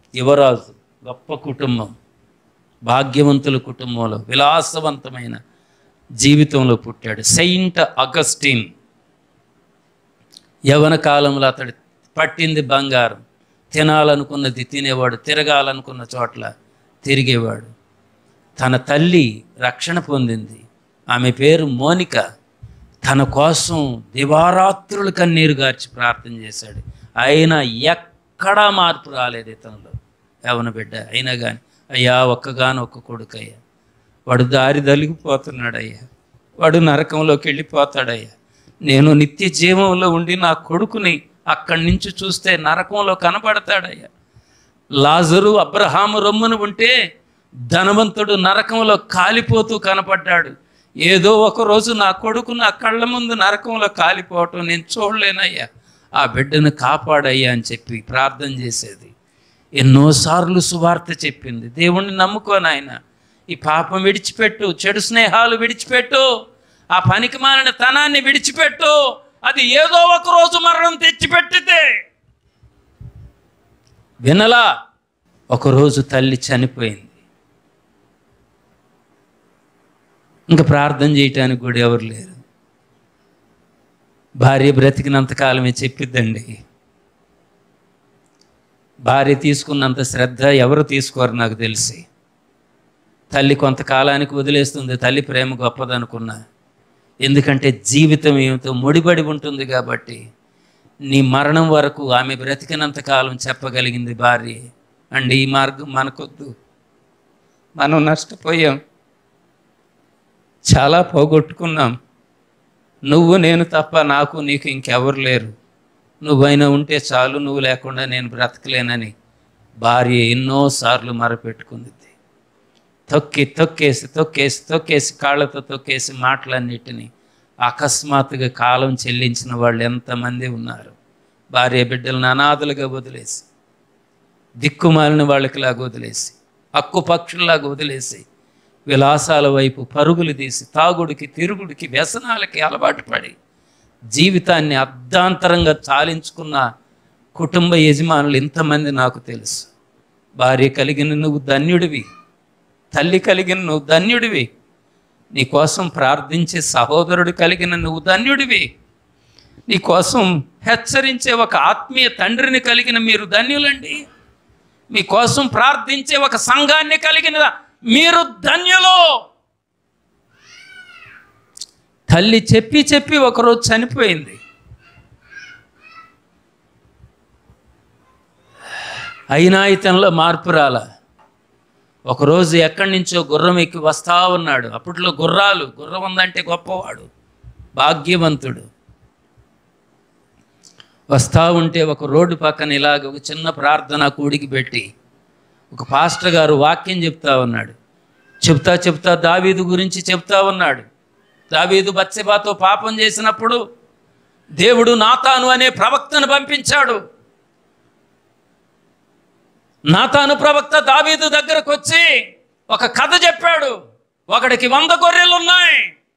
యువరాజు గొప్ప కుటుంబం భాగ్యవంతుల కుటుంబంలో విలాసవంతమైన జీవితంలో పుట్టాడు సెయింట్ అగస్టిన్ యవన కాలంలో అతడు పట్టింది బంగారం తినాలనుకున్నది తినేవాడు తిరగాలనుకున్న చోట్ల తిరిగేవాడు తన తల్లి రక్షణ పొందింది ఆమె పేరు మోనిక తన కోసం దివారాత్రులు కన్నీరు గార్చి ప్రార్థన చేశాడు అయినా ఎక్కడా మార్పు రాలేదు ఇతనిలో యవన బిడ్డ అయినా కానీ అయ్యా ఒక్కగాను ఒక్క కొడుకు అయ్యా వాడు దారి దలిగిపోతున్నాడయ్యా వాడు నరకంలోకి వెళ్ళిపోతాడయ్యా నేను నిత్య జీవంలో ఉండి నా కొడుకుని అక్కడి నుంచి చూస్తే నరకంలో కనబడతాడయ్యా లాజరు అబ్రహాము రొమ్మును ఉంటే ధనవంతుడు నరకంలో కాలిపోతూ కనపడ్డాడు ఏదో ఒక రోజు నా కొడుకు నా కళ్ళ ముందు నరకంలో కాలిపోవటం నేను చూడలేనయ్యా ఆ బిడ్డను కాపాడయ్యా అని చెప్పి ప్రార్థన చేసేది ఎన్నోసార్లు సువార్త చెప్పింది దేవుణ్ణి నమ్ముకో నాయన ఈ పాపం విడిచిపెట్టు చెడు స్నేహాలు విడిచిపెట్టు ఆ పనికి మాలిన తనాన్ని విడిచిపెట్టు అది ఏదో ఒక రోజు మరణం తెచ్చిపెట్టితే వినలా ఒకరోజు తల్లి చనిపోయింది ఇంకా ప్రార్థన చేయటానికి కూడా ఎవరు లేరు భార్య బ్రతికినంతకాలమే చెప్పిద్దండి భార్య తీసుకున్నంత శ్రద్ధ ఎవరు తీసుకోరు నాకు తెలిసి తల్లి కొంతకాలానికి వదిలేస్తుంది తల్లి ప్రేమ గొప్పదనుకున్నా ఎందుకంటే జీవితం ఏమితో ముడిపడి ఉంటుంది కాబట్టి నీ మరణం వరకు ఆమె బ్రతికినంత కాలం చెప్పగలిగింది భార్య అండి ఈ మార్గం మనకొద్దు మనం నష్టపోయాం చాలా పోగొట్టుకున్నాం నువ్వు నేను తప్ప నాకు నీకు ఇంకెవరు లేరు నువ్వైనా ఉంటే చాలు నువ్వు లేకుండా నేను బ్రతకలేనని భార్య ఎన్నోసార్లు మరపెట్టుకుంది తొక్కి తొక్కేసి తొక్కేసి తొక్కేసి కాళ్ళతో తొక్కేసి మాటలన్నిటినీ అకస్మాత్తుగా కాలం చెల్లించిన వాళ్ళు ఎంతమంది ఉన్నారు భార్య బిడ్డలను అనాథలుగా వదిలేసి దిక్కుమాలిన వాళ్ళకిలాగా వదిలేసి హక్కు పక్షుల్లాగా వదిలేసి విలాసాల వైపు పరుగులు తీసి తాగుడికి తిరుగుడికి వ్యసనాలకి అలవాటు పడి జీవితాన్ని అర్ధాంతరంగా చాలించుకున్న కుటుంబ యజమానులు ఇంతమంది నాకు తెలుసు భార్య కలిగిన నువ్వు ధన్యుడివి తల్లి కలిగిన నువ్వు ధన్యుడివి నీ కోసం ప్రార్థించే సహోదరుడు కలిగిన నువ్వు ధన్యుడివి నీ కోసం హెచ్చరించే ఒక ఆత్మీయ తండ్రిని కలిగిన మీరు ధన్యులండి మీ కోసం ప్రార్థించే ఒక సంఘాన్ని కలిగిన మీరు ధన్యులు తల్లి చెప్పి చెప్పి ఒకరోజు చనిపోయింది అయినా ఇతనిలో మార్పు రాలా ఒకరోజు ఎక్కడి నుంచో గుర్రం ఎక్కి వస్తా ఉన్నాడు అప్పట్లో గుర్రాలు గుర్రం ఉందంటే గొప్పవాడు భాగ్యవంతుడు వస్తా ఉంటే ఒక రోడ్డు పక్కన ఇలాగ ఒక చిన్న ప్రార్థన కూడికి పెట్టి ఒక పాస్టర్ గారు వాక్యం చెప్తా ఉన్నాడు చెప్తా చెప్తా దావీదు గురించి చెప్తా ఉన్నాడు దావీదు బత్సెబాతో పాపం చేసినప్పుడు దేవుడు నాతాను అనే ప్రవక్తను పంపించాడు నాతాను ప్రవక్త దావీదు దగ్గరకు వచ్చి ఒక కథ చెప్పాడు ఒకడికి వంద గొర్రెలు ఉన్నాయి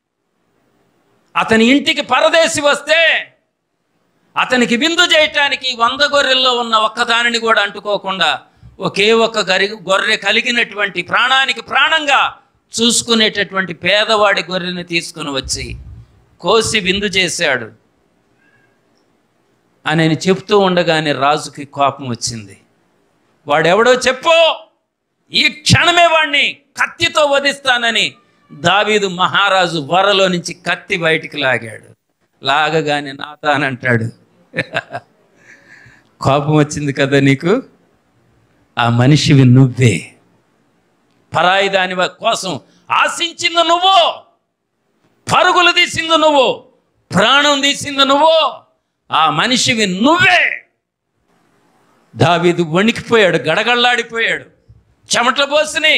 అతని ఇంటికి పరదేశి వస్తే అతనికి విందు చేయటానికి వంద గొర్రెల్లో ఉన్న ఒక్కదానిని కూడా అంటుకోకుండా ఒకే ఒక్క గరి గొర్రె కలిగినటువంటి ప్రాణానికి ప్రాణంగా చూసుకునేటటువంటి పేదవాడి గొర్రెని తీసుకుని వచ్చి కోసి విందు చేశాడు అని ఆయన చెప్తూ ఉండగానే రాజుకి కోపం వచ్చింది వాడెవడో చెప్పు ఈ క్షణమే వాడిని కత్తితో వధిస్తానని దావీదు మహారాజు వరలో నుంచి కత్తి బయటికి లాగాడు లాగగానే నాతానంటాడు కోపం వచ్చింది కదా నీకు ఆ మనిషివి నువ్వే పరాయి దాని వ- కోసం ఆశించింది నువ్వు పరుగులు తీసింది నువ్వు ప్రాణం తీసింది నువ్వు ఆ మనిషివి నువ్వే దావీదు వణికిపోయాడు గడగడలాడిపోయాడు చెమటలు పోసినాయి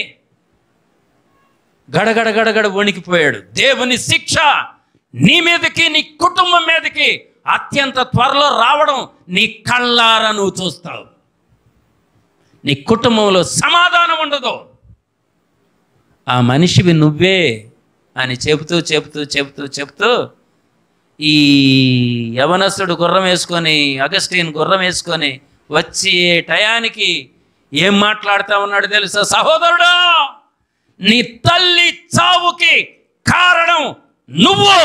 గడగడ గడగడ వణికిపోయాడు దేవుని శిక్ష నీ మీదకి నీ కుటుంబం మీదకి అత్యంత త్వరలో రావడం నీ కళ్ళారా నువ్వు చూస్తావు నీ కుటుంబంలో సమాధానం ఉండదు ఆ మనిషివి నువ్వే అని చెబుతూ చెబుతూ చెబుతూ చెబుతూ ఈ యవనస్తుడు గుర్రం వేసుకొని అగస్టిన్ గుర్రం వేసుకొని వచ్చి టయానికి ఏం మాట్లాడుతా ఉన్నాడు తెలుసా సహోదరుడా నీ తల్లి చావుకి కారణం నువ్వు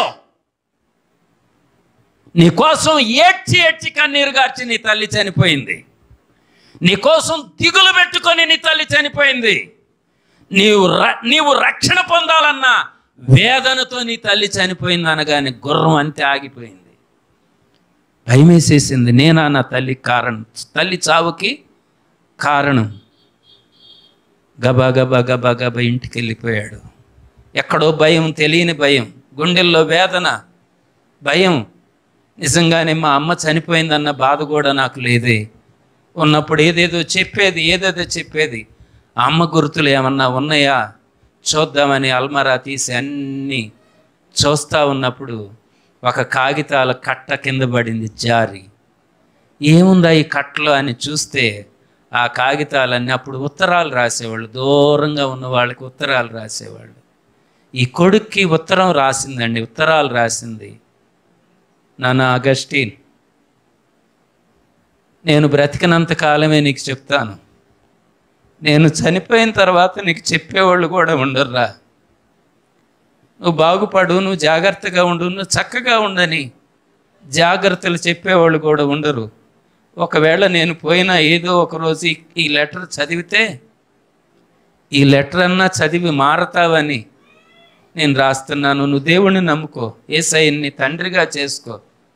నీ కోసం ఏడ్చి ఏడ్చి కన్నీరు గార్చి నీ తల్లి చనిపోయింది నీ కోసం దిగులు పెట్టుకొని నీ తల్లి చనిపోయింది నీవు ర- నీవు రక్షణ పొందాలన్నా వేదనతో నీ తల్లి చనిపోయింది అనగానే గుర్రం అంతే ఆగిపోయింది భయమేసేసింది నేనా నా తల్లి కారణం తల్లి చావుకి కారణం గబా గబా గబా గబా ఇంటికి వెళ్ళిపోయాడు ఎక్కడో భయం తెలియని భయం గుండెల్లో వేదన భయం నిజంగానే మా అమ్మ చనిపోయిందన్న బాధ కూడా నాకు లేదే ఉన్నప్పుడు ఏదేదో చెప్పేది ఏదేదో చెప్పేది ఆ అమ్మ గుర్తులు ఏమన్నా ఉన్నాయా చూద్దామని అల్మరా తీసి అన్నీ చూస్తూ ఉన్నప్పుడు ఒక కాగితాల కట్ట కింద పడింది జారి ఏముందా ఈ కట్టలో అని చూస్తే ఆ కాగితాలన్నీ అప్పుడు ఉత్తరాలు రాసేవాళ్ళు దూరంగా ఉన్న వాళ్ళకి ఉత్తరాలు రాసేవాళ్ళు ఈ కొడుక్కి ఉత్తరం రాసిందండి ఉత్తరాలు రాసింది నాన్న అగస్టిన్ నేను బ్రతికినంత కాలమే నీకు చెప్తాను నేను చనిపోయిన తర్వాత నీకు చెప్పేవాళ్ళు కూడా ఉండర్రా నువ్వు బాగుపడు నువ్వు జాగ్రత్తగా ఉండు నువ్వు చక్కగా ఉండని జాగ్రత్తలు చెప్పేవాళ్ళు కూడా ఉండరు ఒకవేళ నేను పోయినా ఏదో ఒక రోజు ఈ- ఈ లెటర్ చదివితే ఈ లెటర్ అన్నా చదివి మారతావని నేను రాస్తున్నాను నువ్వు దేవుణ్ణి నమ్ముకో ఏసైని తండ్రిగా చేసుకో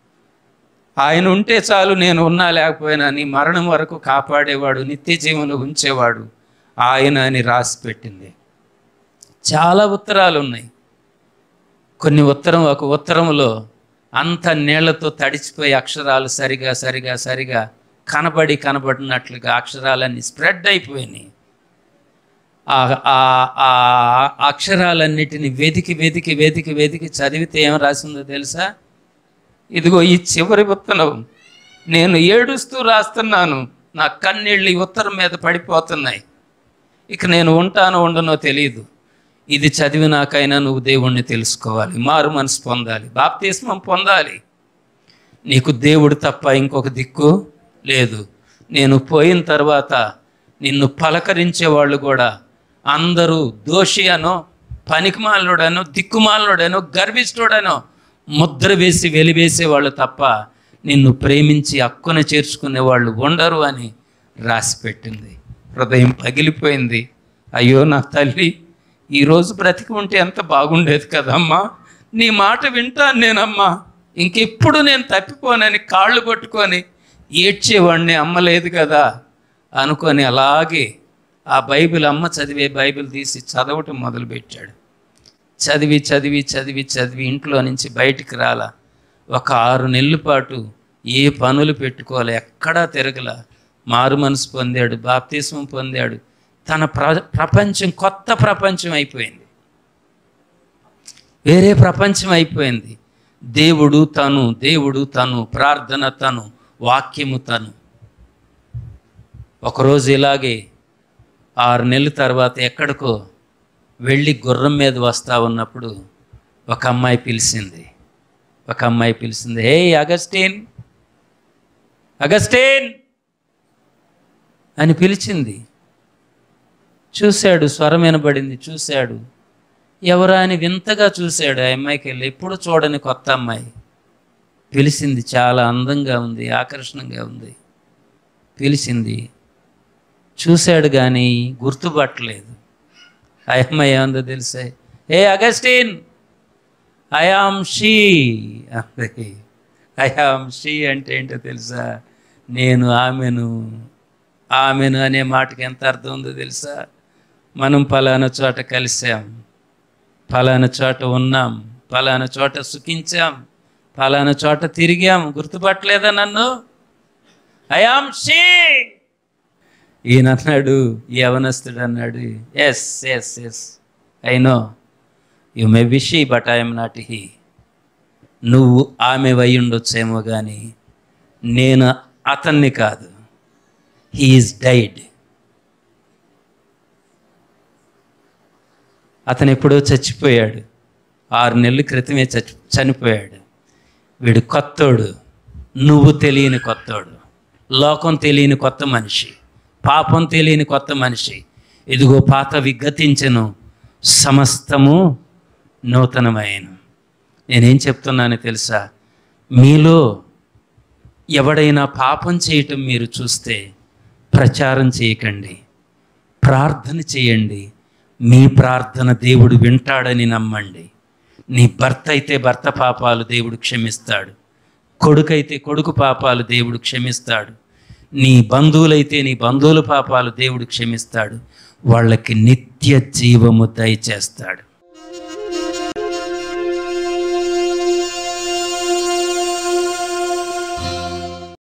ఆయన ఉంటే చాలు నేను ఉన్నా లేకపోయినా నీ మరణం వరకు కాపాడేవాడు నిత్య జీవంలో ఉంచేవాడు ఆయన అని రాసి పెట్టింది చాలా ఉత్తరాలు ఉన్నాయి కొన్ని ఉత్తరం ఒక ఉత్తరంలో అంత నీళ్లతో తడిచిపోయి అక్షరాలు సరిగా సరిగా సరిగా కనబడి కనబడినట్లుగా అక్షరాలన్నీ స్ప్రెడ్ అయిపోయినాయి ఆ ఆ- ఆ అక్షరాలన్నిటిని వెతికి వెతికి వెతికి వెతికి చదివితే ఏం రాసిందో తెలుసా ఇదిగో ఈ చివరి ఉత్తరం నేను ఏడుస్తూ రాస్తున్నాను నా కన్నీళ్ళు ఈ ఉత్తరం మీద పడిపోతున్నాయి ఇక నేను ఉంటానో ఉండనో తెలియదు ఇది చదివినాకైనా నువ్వు దేవుణ్ణి తెలుసుకోవాలి మారు మనసు పొందాలి బాప్తిస్మం పొందాలి నీకు దేవుడు తప్ప ఇంకొక దిక్కు లేదు నేను పోయిన తర్వాత నిన్ను పలకరించే వాళ్ళు కూడా అందరూ దోషి అనో పనికిమాలుడనో దిక్కుమాలుడనో గర్విష్ఠుడనో ముద్ర వేసి వెలివేసే వాళ్ళు తప్ప నిన్ను ప్రేమించి అక్కున చేర్చుకునే వాళ్ళు ఉండరు అని రాసి పెట్టింది హృదయం పగిలిపోయింది అయ్యో నా తల్లి ఈరోజు బ్రతికి ఉంటే ఎంత బాగుండేది కదమ్మా నీ మాట వింటాను నేనమ్మా ఇంకెప్పుడు నేను తప్పిపోనని కాళ్ళు పట్టుకొని ఏడ్చేవాడిని అమ్మ లేదు కదా అనుకొని అలాగే ఆ బైబిల్ అమ్మ చదివే బైబిల్ తీసి చదవటం మొదలుపెట్టాడు చదివి చదివి చదివి చదివి ఇంట్లో నుంచి బయటికి రాలా ఒక ఆరు నెలల పాటు ఏ పనులు పెట్టుకోలే ఎక్కడా తిరగల మారు మనసు పొందాడు బాప్తిస్మం పొందాడు తన ప్ర ప్రపంచం కొత్త ప్రపంచం అయిపోయింది వేరే ప్రపంచం అయిపోయింది దేవుడు తను దేవుడు తను ప్రార్థన తను వాక్యము తను ఒకరోజు ఇలాగే ఆరు నెలల తర్వాత ఎక్కడికో వెళ్ళి గుర్రం మీద వస్తా ఉన్నప్పుడు ఒక అమ్మాయి పిలిచింది ఒక అమ్మాయి పిలిచింది హే అగస్టిన్ అగస్టిన్ అని పిలిచింది చూశాడు స్వరం వినబడింది చూశాడు ఎవరా అని వింతగా చూశాడు ఆ అమ్మాయికి వెళ్ళి ఎప్పుడు చూడని కొత్త అమ్మాయి పిలిచింది చాలా అందంగా ఉంది ఆకర్షణంగా ఉంది పిలిచింది చూశాడు కానీ గుర్తుపట్టలేదు ఆ అమ్మాయి ఏముందో తెలుసా ఏ అగస్టిన్ ఐఆమ్ షీ అంది ఐఆమ్ షీ అంటే ఏంటో తెలుసా నేను ఆమెను ఆమెను అనే మాటకి ఎంత అర్థం ఉందో తెలుసా మనం పలానా చోట కలిసాం పలానా చోట ఉన్నాం పలానా చోట సుఖించాం పలానా చోట తిరిగాం గుర్తుపట్టలేదా నన్ను ఐఆమ్ షీ ఈయన అన్నాడు యవనస్తుడు అన్నాడు yes yes yes I know you may be she but I am not he నువ్వు ఆమె వై ఉండొచ్చేమో కానీ నేను అతన్ని కాదు హీఈస్ డైడ్ అతను ఎప్పుడో చచ్చిపోయాడు ఆరు నెలల క్రితమే చచ్చి చనిపోయాడు వీడు కొత్తోడు నువ్వు తెలియని కొత్తోడు లోకం తెలియని కొత్త మనిషి పాపం తెలియని కొత్త మనిషి ఇదిగో పాత విగతించెను సమస్తము నూతనమైన నేనేం చెప్తున్నానో తెలుసా మీలో ఎవడైనా పాపం చేయటం మీరు చూస్తే ప్రచారం చేయకండి ప్రార్థన చేయండి మీ ప్రార్థన దేవుడు వింటాడని నమ్మండి నీ భర్త అయితే భర్త పాపాలు దేవుడు క్షమిస్తాడు కొడుకైతే కొడుకు పాపాలు దేవుడు క్షమిస్తాడు నీ బంధువులైతే నీ బంధువుల పాపాలు దేవుడు క్షమిస్తాడు వాళ్ళకి నిత్య జీవము దయచేస్తాడు